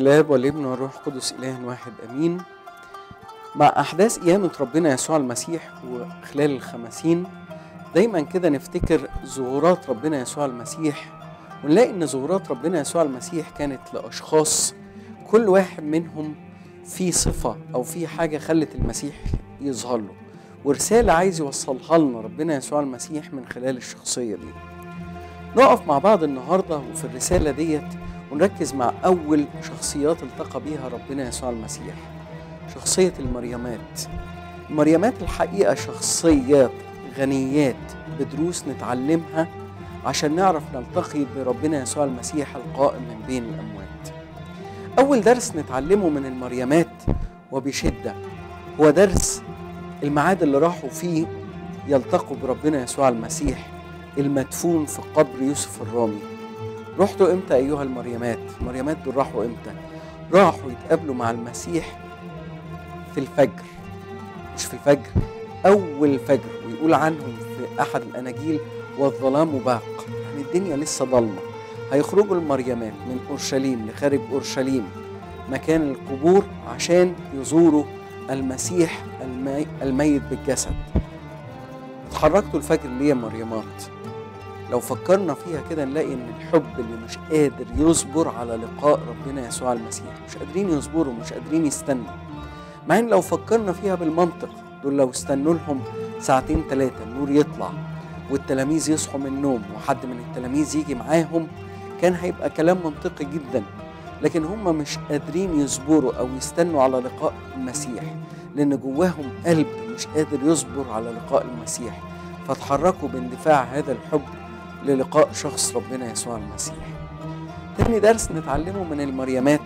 الاب والابن والروح القدس اله واحد امين مع احداث قيامه ربنا يسوع المسيح وخلال الخمسين دايما كده نفتكر ظهورات ربنا يسوع المسيح ونلاقي ان ظهورات ربنا يسوع المسيح كانت لاشخاص كل واحد منهم في صفه او في حاجه خلت المسيح يظهر له ورساله عايز يوصلها لنا ربنا يسوع المسيح من خلال الشخصيه دي نقف مع بعض النهارده وفي الرساله ديت ونركز مع أول شخصيات التقى بيها ربنا يسوع المسيح شخصية المريمات المريمات الحقيقة شخصيات غنيات بدروس نتعلمها عشان نعرف نلتقي بربنا يسوع المسيح القائم من بين الأموات أول درس نتعلمه من المريمات وبشدة هو درس الميعاد اللي راحوا فيه يلتقوا بربنا يسوع المسيح المدفون في قبر يوسف الرامي رحتوا امتى ايها المريمات المريمات دول راحوا امتى راحوا يتقابلوا مع المسيح في الفجر مش في الفجر اول الفجر ويقول عنهم في احد الاناجيل والظلام باق يعني الدنيا لسه ضلمه هيخرجوا المريمات من اورشليم لخارج اورشليم مكان القبور عشان يزوروا المسيح المي... الميت بالجسد اتحركتوا الفجر ليه يا مريمات لو فكرنا فيها كده نلاقي ان الحب اللي مش قادر يصبر على لقاء ربنا يسوع المسيح مش قادرين يصبروا مش قادرين يستنوا مع ان لو فكرنا فيها بالمنطق دول لو استنوا لهم ساعتين ثلاثة النور يطلع والتلاميذ يصحوا من النوم وحد من التلاميذ يجي معاهم كان هيبقى كلام منطقي جدا لكن هم مش قادرين يصبروا او يستنوا على لقاء المسيح لان جواهم قلب مش قادر يصبر على لقاء المسيح فتحركوا باندفاع هذا الحب للقاء شخص ربنا يسوع المسيح تاني درس نتعلمه من المريمات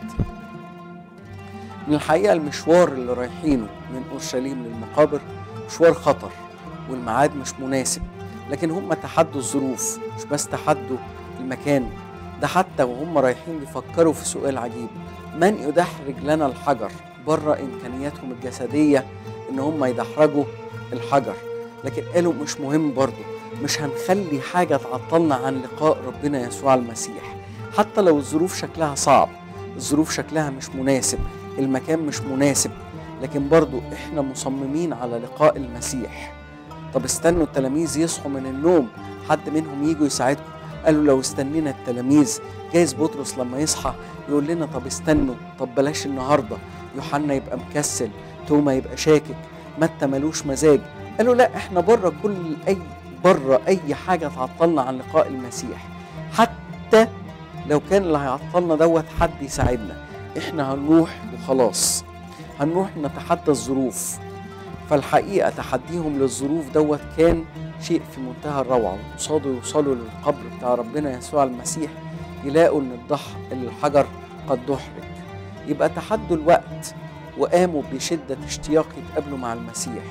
من الحقيقة المشوار اللي رايحينه من أورشليم للمقابر مشوار خطر والميعاد مش مناسب لكن هم تحدوا الظروف مش بس تحدوا المكان ده حتى وهم رايحين بيفكروا في سؤال عجيب من يدحرج لنا الحجر بره إمكانياتهم الجسدية إن هم يدحرجوا الحجر لكن قالوا مش مهم برضه مش هنخلي حاجة تعطلنا عن لقاء ربنا يسوع المسيح حتى لو الظروف شكلها صعب الظروف شكلها مش مناسب المكان مش مناسب لكن برضو احنا مصممين على لقاء المسيح طب استنوا التلاميذ يصحوا من النوم حد منهم يجوا يساعدكم قالوا لو استنينا التلاميذ جايز بطرس لما يصحى يقول لنا طب استنوا طب بلاش النهارده يوحنا يبقى مكسل توما يبقى شاكك متى ملوش مزاج قالوا لا احنا بره كل اي بره اي حاجه تعطلنا عن لقاء المسيح حتى لو كان اللي هيعطلنا دوت حد يساعدنا احنا هنروح وخلاص هنروح نتحدى الظروف فالحقيقه تحديهم للظروف دوت كان شيء في منتهى الروعه وقصاده يوصلوا للقبر بتاع ربنا يسوع المسيح يلاقوا ان الضح الحجر قد دحرج يبقى تحدوا الوقت وقاموا بشده اشتياق يتقابلوا مع المسيح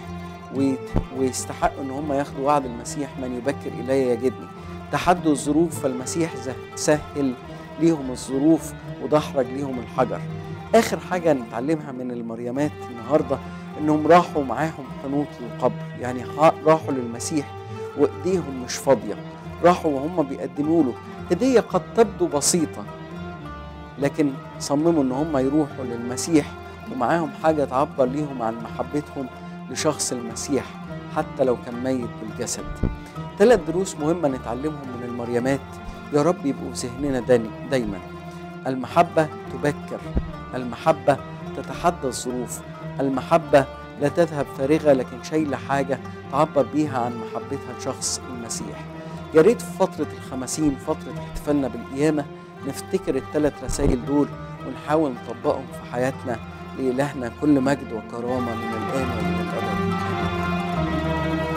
ويستحقوا ان هم ياخدوا وعد المسيح من يبكر الي يجدني تحدوا الظروف فالمسيح سهل ليهم الظروف ودحرج ليهم الحجر اخر حاجه نتعلمها من المريمات النهارده انهم راحوا معاهم حنوط للقبر يعني راحوا للمسيح وايديهم مش فاضيه راحوا وهم بيقدموا له هديه قد تبدو بسيطه لكن صمموا ان هم يروحوا للمسيح ومعاهم حاجه تعبر ليهم عن محبتهم لشخص المسيح حتى لو كان ميت بالجسد ثلاث دروس مهمة نتعلمهم من المريمات يا رب يبقوا في ذهننا دايما المحبة تبكر المحبة تتحدى الظروف المحبة لا تذهب فارغة لكن شايلة حاجة تعبر بيها عن محبتها لشخص المسيح يا ريت في فترة الخمسين فترة احتفالنا بالقيامة نفتكر الثلاث رسائل دول ونحاول نطبقهم في حياتنا لإلهنا كل مجد وكرامة من الآن ومن الأبد